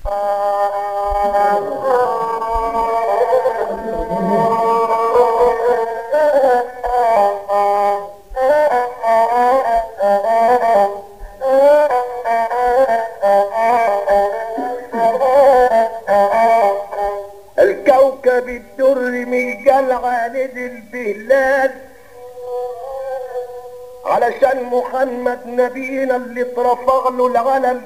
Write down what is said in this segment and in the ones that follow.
الكوكب الدر من قلعة نزل بهلال علشان محمد نبينا اللي اترفع له العلم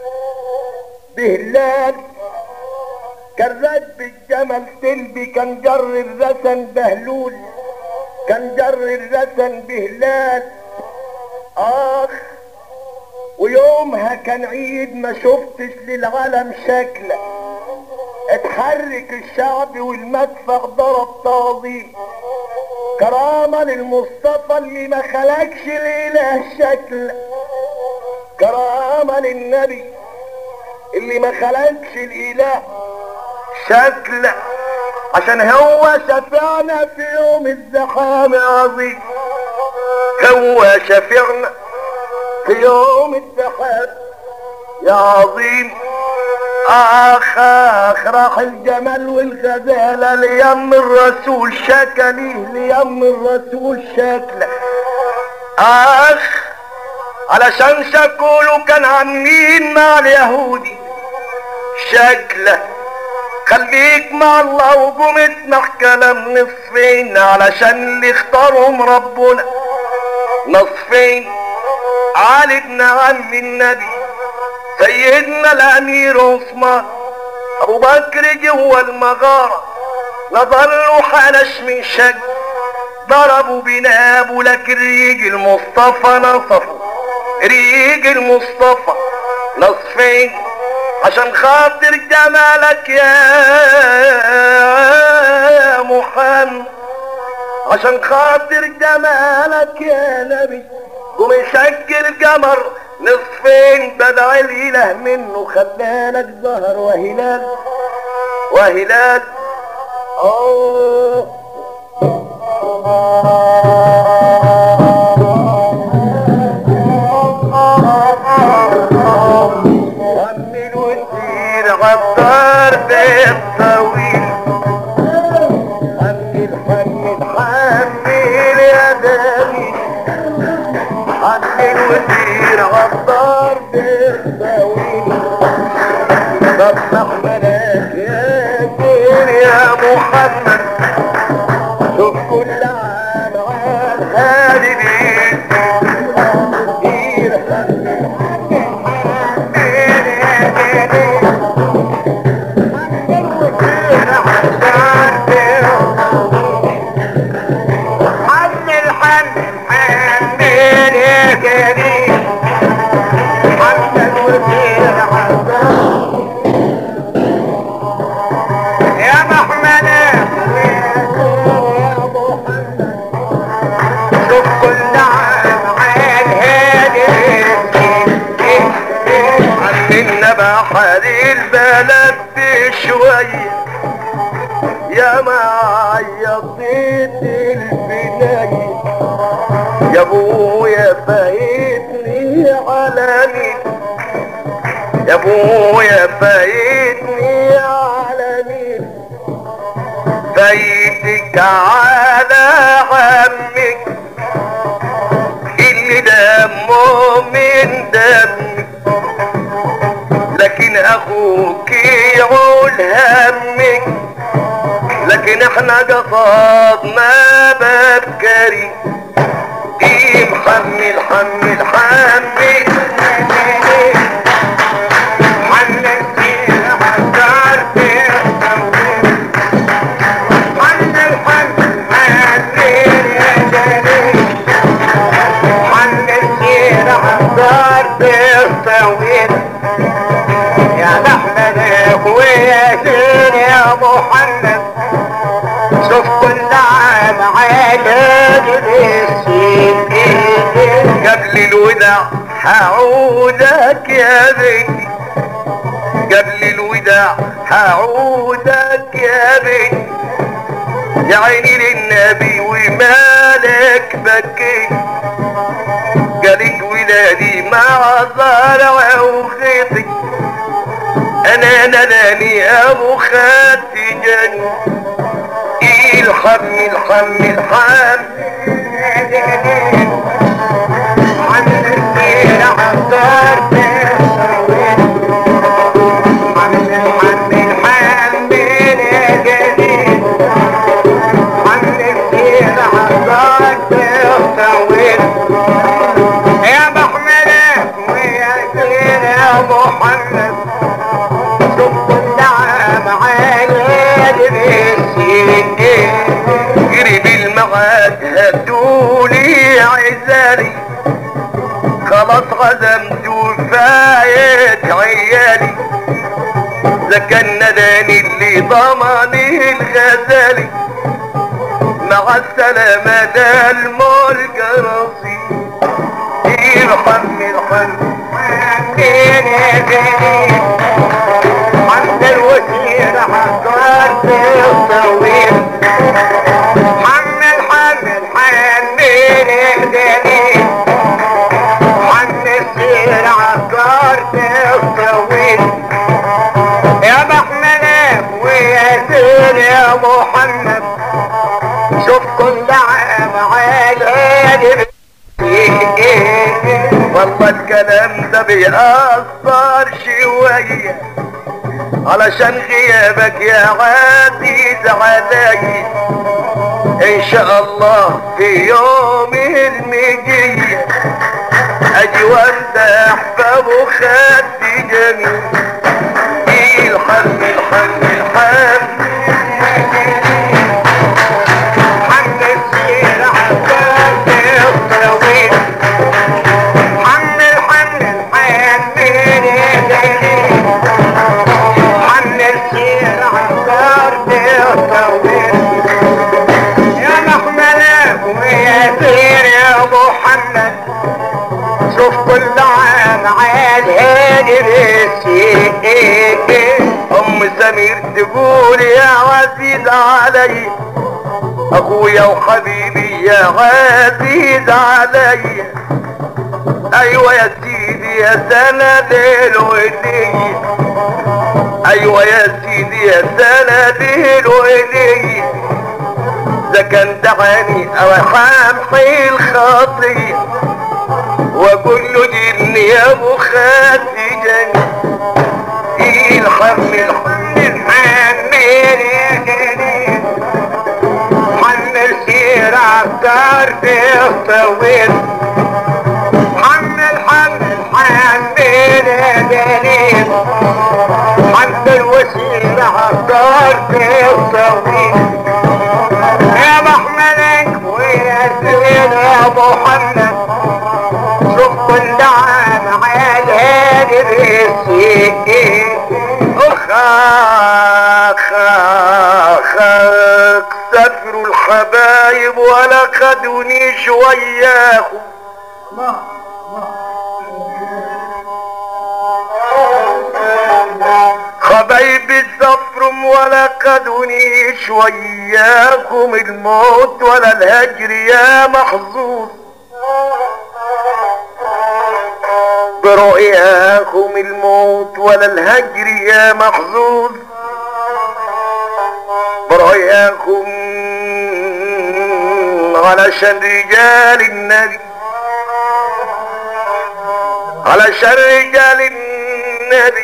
بهلال كان راكب الجمل سلبي كان جر الرسن بهلول كان جر الرسن بهلال اخ ويومها كان عيد ما شفتش للعالم شكل اتحرك الشعب والمدفع ضرب تعظيم كرامة للمصطفى اللي ما خلقش الاله شكل كرامة للنبي اللي ما خلقش الاله شكل عشان هو شفعنا في يوم الزحام عظيم هو شفعنا في يوم الزحام يا عظيم اخ اخ راح الجمل والغزالة ليم الرسول شكى ليه ليم الرسول شكله اخ علشان شكوله كان عاملين مع اليهودي شكله خليك مع الله وقوم اسمع كلام نصفين علشان اللي اختارهم ربنا نصفين علي بن عم النبي سيدنا الامير عثمان ابو بكر جوا المغارة نظر له حنش من شج ضربوا بنابه لكن ريج المصطفى نصفه ريج المصطفى نصفين عشان خاطر جمالك يا محمد عشان خاطر جمالك يا نبي قوم يشكل قمر نصفين بدع الاله منه خلالك ظهر وهلال وهلال أوه حمل وسير غدار بيت طويل حمل حمل حمل يا دمي حمل وسير غدار بيت طويل سبح ملاك يا دين يا محمد شوف كل عام عام هادي بيت كتير حمل حمل حمل يا كريم حمل وسير يا محمد شوف كل عام عين هادي عندنا بحري البلد بشوية يا ما عيطيت البناية يا ابويا فايتني على يا ابويا فايتني على مين فايتك على عمك اللي دمه من دمك لكن اخوك يعول همك لكن احنا قصدنا باب كريم ايه محمل حمل حمل حمل فيها حجار فيها حمل حمل حمل يا جليل حمل فيها حجار فيها يا محمد ويا زين يا محمد شوف كل عام عيد السين قبل الوداع هعودك يا بني قبل الوداع هعودك يا بني يا عيني للنبي ومالك بكي قالك ولادي مع زرع وخيطي انا نداني ابو خاتجن الحم الحم الحم عن السير عطار عن الحم الحم الجديد عن السير عطار تطويل يا محمد ويا سير يا محمد شوف النعم على قريب المعاد هدولي عزالي خلاص غزمت وفايت عيالي ده كان نداني اللي ضمني الغزالي مع السلامة ده الملك رصيد يرحم الحم عند الوزير حضرت الطويل حمل حمل حمل الجليل حمل السير عطرت الطويل يا محمد ويا سير يا محمد شوف كل عام عالي والله الكلام ده بيأثر شوية علشان غيابك يا عزيز علي ان شاء الله في يوم المجية اجي وامدح بابو خدي جميل الحم الحم الحم حم السير عباد الطويل حم الحم الحم حم السير عباد الطويل يا محمد ويا سير يا محمد شوف كل عام عالهادي بالسيء ام سمير تقول يا عزيز علي اخويا وحبيبي يا عزيز علي ايوه يا سيدي يا سند الودي ايوه يا سيدي يا سند الودي ده كان دعاني او حامحي الخطيه واقول له جني يا ابو خالتي جني الحم الحم الحم يا جنين حمل سير عطار طويل حمل حمل حمل يا جنين حمل وسير عطار طويل يا محمدك ويا سيد يا محمد شوف كل عام عالهادي بالسيء اخ اخ اخ سافروا الحبايب ولا خدونيش وياهم حبايبي سافروا ولا خدونيش وياكم الموت ولا الهجر يا محظوظ برؤياكم الموت ولا الهجر يا محظوظ برؤياكم علشان رجال النبي علشان رجال النبي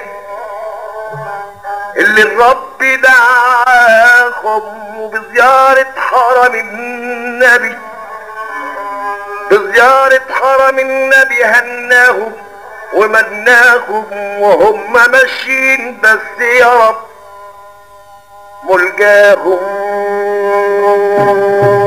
اللي الرب دعاهم بزيارة حرم النبي بزيارة حرم النبي هناهم ومناهم وهم ماشيين بس يا رب ملقاهم